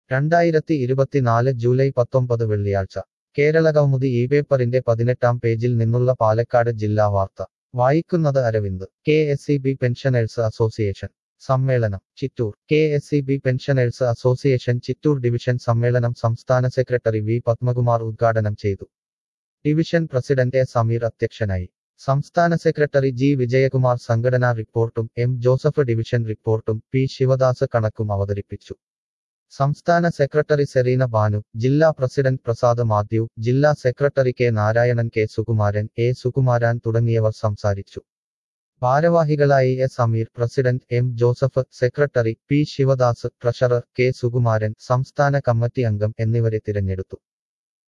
രണ്ടായിരത്തി ഇരുപത്തിനാല് ജൂലൈ പത്തൊമ്പത് വെള്ളിയാഴ്ച കേരളകൗമുദി ഈ പേപ്പറിന്റെ പതിനെട്ടാം പേജിൽ നിന്നുള്ള പാലക്കാട് ജില്ലാ വാർത്ത വായിക്കുന്നത് Aravind K S E B pensioners association സമ്മേളനം Chittur K S E B pensioners association Chittur division സമ്മേളനം സംസ്ഥാന സെക്രട്ടറി വി പത്മകുമാർ ഉദ്ഘാടനം ചെയ്തു ഡിവിഷൻ പ്രസിഡന്റ് എ സമീർ അധ്യക്ഷനായി സംസ്ഥാന സെക്രട്ടറി ജി വിജയകുമാർ സംഘടനാ റിപ്പോർട്ടും എം ജോസഫ് ഡിവിഷൻ റിപ്പോർട്ടും പി ശിവദാസ് കണക്കും അവതരിപ്പിച്ചു സംസ്ഥാന സെക്രട്ടറി സെറീന ബാനു ജില്ലാ പ്രസിഡന്റ് പ്രസാദ് മാത്യു ജില്ലാ secretary K Narayanan K Sukumaran A Sukumaran തുടങ്ങിയവർ സംസാരിച്ചു ഭാരവാഹികളായി S Ameer president M Joseph secretary P Sivadas treasurer K Sukumaran സംസ്ഥാന കമ്മിറ്റി അംഗം എന്നിവരെ തിരഞ്ഞെടുത്തു